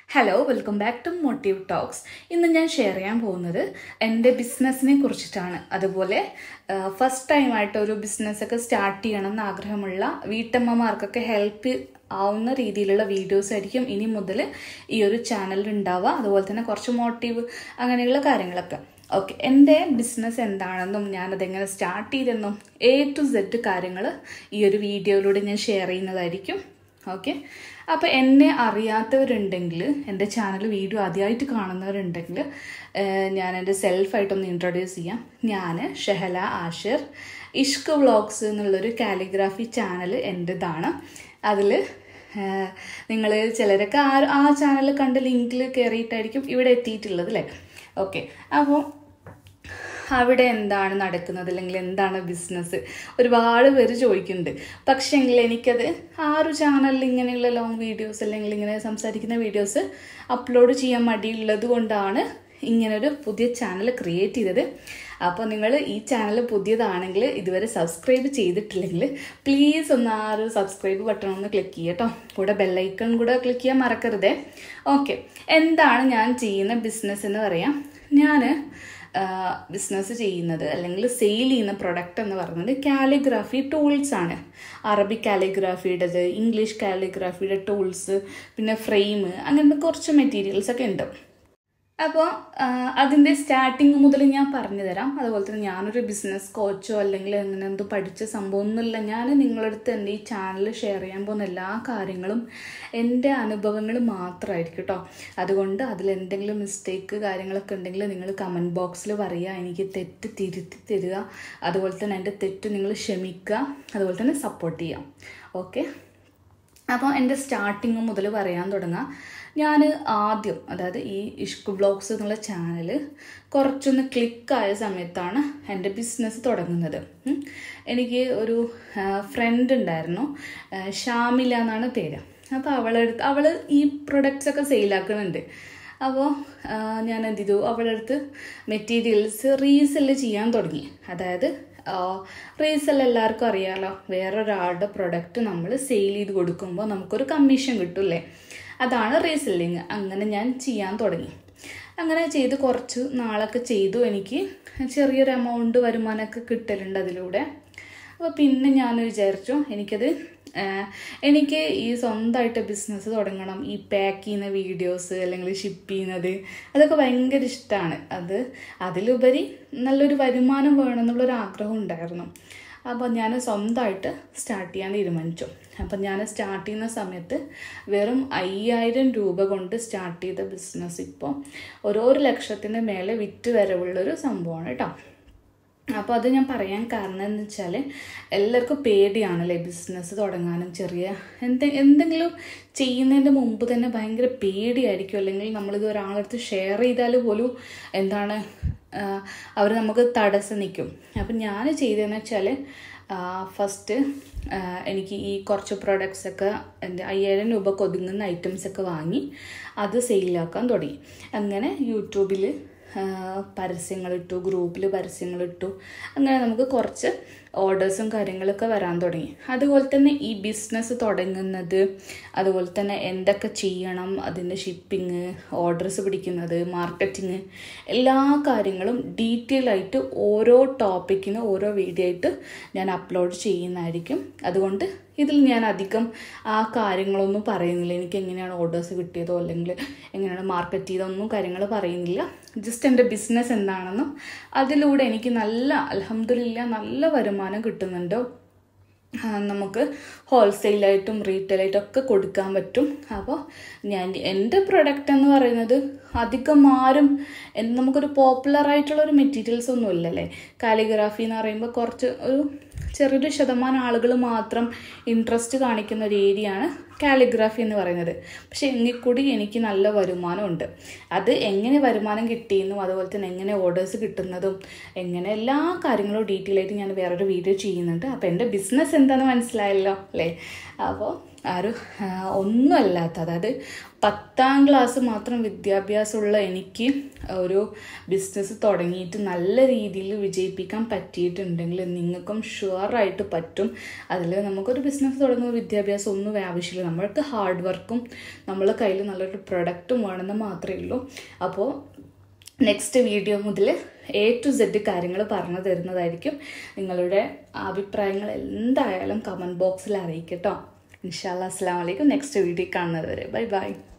hello welcome back to Motive Talks ഇന്ന് ഞാൻ share ചെയ്യാൻ പോകുന്നത് എൻ്റെ ബിസിനസ്സിനെ കുറിച്ചിട്ടാണ് അതുപോലെ ഫസ്റ്റ് ടൈമായിട്ട് ഒരു ബിസിനസ്സൊക്കെ സ്റ്റാർട്ട് ചെയ്യണം എന്ന് ആഗ്രഹമുള്ള വീട്ടമ്മമാർക്കൊക്കെ ഹെൽപ്പ് ആവുന്ന രീതിയിലുള്ള വീഡിയോസ് ആയിരിക്കും ഇനി മുതൽ ഈ ഒരു ചാനലിൽ ഉണ്ടാവുക അതുപോലെ തന്നെ കുറച്ച് മോട്ടീവ് അങ്ങനെയുള്ള കാര്യങ്ങളൊക്കെ ഓക്കെ എൻ്റെ ബിസിനസ് എന്താണെന്നും ഞാനതെങ്ങനെ സ്റ്റാർട്ട് ചെയ്തെന്നും എ ടു സെഡ് കാര്യങ്ങൾ ഈ ഒരു വീഡിയോയിലൂടെ ഞാൻ ഷെയർ ചെയ്യുന്നതായിരിക്കും ഓക്കെ അപ്പോൾ എന്നെ അറിയാത്തവരുണ്ടെങ്കിൽ എൻ്റെ ചാനൽ വീഡിയോ ആദ്യമായിട്ട് കാണുന്നവരുണ്ടെങ്കിൽ ഞാൻ എൻ്റെ സെൽഫായിട്ടൊന്ന് ഇൻട്രൊഡ്യൂസ് ചെയ്യാം ഞാൻ ഷെഹല ആഷിർ ഇഷ്ക് വ്ളോഗ്സ് എന്നുള്ളൊരു കാലിഗ്രാഫി ചാനൽ എൻ്റെതാണ് അതിൽ നിങ്ങൾ ചിലരൊക്കെ ആ ആ ചാനൽ കണ്ട് ലിങ്കിൽ കയറിയിട്ടായിരിക്കും ഇവിടെ എത്തിയിട്ടുള്ളത് അല്ലേ ഓക്കെ അപ്പോൾ അവിടെ എന്താണ് നടക്കുന്നത് അല്ലെങ്കിൽ എന്താണ് ബിസിനസ് ഒരുപാട് പേര് ചോദിക്കുന്നുണ്ട് പക്ഷേങ്കിൽ എനിക്കത് ആ ഒരു ചാനലിൽ ഇങ്ങനെയുള്ള ലോങ് വീഡിയോസ് അല്ലെങ്കിൽ ഇങ്ങനെ സംസാരിക്കുന്ന വീഡിയോസ് അപ്ലോഡ് ചെയ്യാൻ മടിയുള്ളത് കൊണ്ടാണ് ഇങ്ങനൊരു പുതിയ ചാനൽ ക്രിയേറ്റ് ചെയ്തത് അപ്പോൾ നിങ്ങൾ ഈ ചാനൽ പുതിയതാണെങ്കിൽ ഇതുവരെ സബ്സ്ക്രൈബ് ചെയ്തിട്ടില്ലെങ്കിൽ പ്ലീസ് ഒന്ന് ആ ഒരു സബ്സ്ക്രൈബ് ബട്ടൺ ഒന്ന് ക്ലിക്ക് ചെയ്യുക കേട്ടോ കൂടെ ബെല്ലൈക്കൺ കൂടെ ക്ലിക്ക് ചെയ്യാൻ മറക്കരുതേ ഓക്കെ എന്താണ് ഞാൻ ചെയ്യുന്ന ബിസിനസ് എന്ന് പറയാം ഞാൻ ബിസിനസ് ചെയ്യുന്നത് അല്ലെങ്കിൽ സെയിൽ ചെയ്യുന്ന പ്രൊഡക്റ്റ് എന്ന് പറയുന്നത് കാലിഗ്രാഫി ടൂൾസ് ആണ് അറബിക് കാലിഗ്രാഫിയുടേത് ഇംഗ്ലീഷ് കാലിഗ്രാഫിയുടെ ടൂൾസ് പിന്നെ ഫ്രെയിം അങ്ങനത്തെ കുറച്ച് മെറ്റീരിയൽസ് ഒക്കെ ഉണ്ട് അപ്പോൾ അതിൻ്റെ സ്റ്റാർട്ടിങ് മുതൽ ഞാൻ പറഞ്ഞു തരാം അതുപോലെ തന്നെ ഞാനൊരു ബിസിനസ് കോച്ചോ അല്ലെങ്കിൽ അങ്ങനെ എന്തോ പഠിച്ച സംഭവമൊന്നുമില്ല ഞാൻ നിങ്ങളടുത്ത് എൻ്റെ ഈ ചാനൽ ഷെയർ ചെയ്യാൻ പോകുന്ന എല്ലാ കാര്യങ്ങളും എൻ്റെ അനുഭവങ്ങൾ മാത്രമായിരിക്കും കേട്ടോ അതുകൊണ്ട് അതിൽ എന്തെങ്കിലും മിസ്റ്റേക്ക് കാര്യങ്ങളൊക്കെ ഉണ്ടെങ്കിൽ നിങ്ങൾ കമൻറ്റ് ബോക്സിൽ പറയുക എനിക്ക് തെറ്റ് തിരുത്തി തരിക അതുപോലെ തന്നെ എൻ്റെ തെറ്റ് നിങ്ങൾ ക്ഷമിക്കുക അതുപോലെ തന്നെ സപ്പോർട്ട് ചെയ്യാം ഓക്കെ അപ്പോൾ എൻ്റെ സ്റ്റാർട്ടിങ് മുതൽ പറയാൻ തുടങ്ങാം ഞാൻ ആദ്യം അതായത് ഈ ഇഷ്ക് ബ്ലോഗ്സ് എന്നുള്ള ചാനൽ കുറച്ചൊന്ന് ക്ലിക്കായ സമയത്താണ് എൻ്റെ ബിസിനസ് തുടങ്ങുന്നത് എനിക്ക് ഒരു ഫ്രണ്ട് ഉണ്ടായിരുന്നു ഷാമില എന്നാണ് പേര് അപ്പോൾ അവളെടുത്ത് അവൾ ഈ പ്രൊഡക്ട്സ് ഒക്കെ സെയിലാക്കുന്നുണ്ട് അപ്പോൾ ഞാൻ എന്ത് ചെയ്തു അവളടുത്ത് മെറ്റീരിയൽസ് റീസെല് ചെയ്യാൻ തുടങ്ങി അതായത് റീസെൽ എല്ലാവർക്കും അറിയാമല്ലോ വേറൊരാളുടെ പ്രൊഡക്റ്റ് നമ്മൾ സെയിൽ ചെയ്ത് കൊടുക്കുമ്പോൾ നമുക്കൊരു കമ്മീഷൻ കിട്ടുമല്ലേ അതാണ് റീസെല്ലിങ് അങ്ങനെ ഞാൻ ചെയ്യാൻ തുടങ്ങി അങ്ങനെ ചെയ്ത് കുറച്ച് നാളൊക്കെ ചെയ്തു എനിക്ക് ചെറിയൊരു എമൗണ്ട് വരുമാനമൊക്കെ കിട്ടലുണ്ട് അതിലൂടെ അപ്പോൾ പിന്നെ ഞാൻ വിചാരിച്ചു എനിക്കത് എനിക്ക് ഈ സ്വന്തമായിട്ട് ബിസിനസ് തുടങ്ങണം ഈ പാക്ക് ചെയ്യുന്ന വീഡിയോസ് അല്ലെങ്കിൽ ഷിപ്പ് ചെയ്യുന്നത് അതൊക്കെ ഭയങ്കര ഇഷ്ടമാണ് അത് അതിലുപരി നല്ലൊരു വരുമാനം വേണമെന്നുള്ളൊരു ആഗ്രഹം ഉണ്ടായിരുന്നു അപ്പോൾ ഞാൻ സ്വന്തമായിട്ട് സ്റ്റാർട്ട് ചെയ്യാൻ തീരുമാനിച്ചു അപ്പം ഞാൻ സ്റ്റാർട്ട് ചെയ്യുന്ന സമയത്ത് വെറും അയ്യായിരം രൂപ കൊണ്ട് സ്റ്റാർട്ട് ചെയ്ത ബിസിനസ് ഇപ്പോൾ ഓരോ ലക്ഷത്തിൻ്റെ മേലെ വിറ്റ് വരവുള്ളൊരു സംഭവമാണ് കേട്ടോ അപ്പോൾ അത് ഞാൻ പറയാൻ കാരണം എന്ന് വെച്ചാൽ എല്ലാവർക്കും പേടിയാണല്ലേ ബിസിനസ് തുടങ്ങാനും ചെറിയ എന്തെ എന്തെങ്കിലും ചെയ്യുന്നതിൻ്റെ മുമ്പ് തന്നെ ഭയങ്കര പേടിയായിരിക്കും അല്ലെങ്കിൽ നമ്മളിത് ഒരാളടുത്ത് ഷെയർ ചെയ്താൽ പോലും എന്താണ് അവർ നമുക്ക് തടസ്സം നിൽക്കും അപ്പം ഞാൻ ചെയ്തതെന്ന് വെച്ചാൽ ഫസ്റ്റ് എനിക്ക് ഈ കുറച്ച് പ്രൊഡക്ട്സൊക്കെ എൻ്റെ അയ്യായിരം രൂപക്ക് ഒതുങ്ങുന്ന ഐറ്റംസൊക്കെ വാങ്ങി അത് സെയിലാക്കാൻ തുടങ്ങി അങ്ങനെ യൂട്യൂബിൽ പരസ്യങ്ങളിട്ടു ഗ്രൂപ്പിൽ പരസ്യങ്ങളിട്ടു അങ്ങനെ നമുക്ക് കുറച്ച് ഓർഡേഴ്സും കാര്യങ്ങളൊക്കെ വരാൻ തുടങ്ങി അതുപോലെ തന്നെ ഈ ബിസിനസ് തുടങ്ങുന്നത് അതുപോലെ തന്നെ എന്തൊക്കെ ചെയ്യണം അതിൻ്റെ ഷിപ്പിങ് ഓർഡേഴ്സ് പിടിക്കുന്നത് മാർക്കറ്റിങ് എല്ലാ കാര്യങ്ങളും ഡീറ്റെയിൽ ആയിട്ട് ഓരോ ടോപ്പിക്കിന് ഓരോ വീഡിയോ ആയിട്ട് ഞാൻ അപ്ലോഡ് ചെയ്യുന്നതായിരിക്കും അതുകൊണ്ട് ഇതിൽ ഞാൻ അധികം ആ കാര്യങ്ങളൊന്നും പറയുന്നില്ല എനിക്ക് എങ്ങനെയാണ് ഓർഡേഴ്സ് കിട്ടിയതോ അല്ലെങ്കിൽ എങ്ങനെയാണ് മാർക്കറ്റ് ചെയ്തതൊന്നും കാര്യങ്ങൾ പറയുന്നില്ല ജസ്റ്റ് എൻ്റെ ബിസിനസ് എന്താണെന്നും അതിലൂടെ എനിക്ക് നല്ല അലഹമില്ല നല്ല വരുമാനം കിട്ടുന്നുണ്ട് നമുക്ക് ഹോൾസെയിലായിട്ടും റീറ്റെയിലായിട്ടും ഒക്കെ കൊടുക്കാൻ പറ്റും അപ്പോൾ ഞാൻ എൻ്റെ പ്രൊഡക്റ്റ് എന്ന് പറയുന്നത് അധികം ആരും നമുക്കൊരു പോപ്പുലർ ആയിട്ടുള്ള ഒരു മെറ്റീരിയൽസ് ഒന്നും ഇല്ലല്ലേ കാലിഗ്രാഫി എന്ന് പറയുമ്പോൾ കുറച്ച് ഒരു ചെറിയൊരു ശതമാനം ആളുകൾ മാത്രം ഇൻട്രസ്റ്റ് കാണിക്കുന്ന ഒരു ഏരിയയാണ് കാലിഗ്രാഫി എന്ന് പറയുന്നത് പക്ഷെ എങ്കിൽ കൂടി എനിക്ക് നല്ല വരുമാനമുണ്ട് അത് എങ്ങനെ വരുമാനം കിട്ടിയെന്നും അതുപോലെ തന്നെ എങ്ങനെ ഓർഡേഴ്സ് കിട്ടുന്നതും എങ്ങനെ എല്ലാ കാര്യങ്ങളും ഡീറ്റെയിൽ ആയിട്ട് ഞാൻ വേറൊരു വീഡിയോ ചെയ്യുന്നുണ്ട് അപ്പോൾ എൻ്റെ ബിസിനസ് എന്താണെന്ന് മനസ്സിലായല്ലോ അല്ലേ അപ്പോൾ ആരും ആ, ഒന്നുമല്ലാത്ത അതായത് പത്താം ക്ലാസ് മാത്രം വിദ്യാഭ്യാസമുള്ള എനിക്ക് ഒരു ബിസിനസ് തുടങ്ങിയിട്ട് നല്ല രീതിയിൽ വിജയിപ്പിക്കാൻ പറ്റിയിട്ടുണ്ടെങ്കിൽ നിങ്ങൾക്കും ഷുവറായിട്ട് പറ്റും അതിൽ നമുക്കൊരു ബിസിനസ് തുടങ്ങുമ്പോൾ വിദ്യാഭ്യാസം ഒന്നും ആവശ്യമില്ല നമ്മൾക്ക് ഹാർഡ് വർക്കും നമ്മളെ കയ്യിൽ നല്ലൊരു പ്രൊഡക്റ്റും വേണമെന്ന് മാത്രമേ ഉള്ളൂ അപ്പോൾ നെക്സ്റ്റ് വീഡിയോ മുതൽ എ ടു സെഡ് കാര്യങ്ങൾ പറഞ്ഞു തരുന്നതായിരിക്കും നിങ്ങളുടെ അഭിപ്രായങ്ങൾ എന്തായാലും കമൻറ്റ് ബോക്സിൽ അറിയിക്കട്ടോ ഇൻഷാല്ലാ അസ്സാം വലൈക്കും നെക്സ്റ്റ് വീഡിയോ കാണുന്നത് വരെ ബൈ ബൈ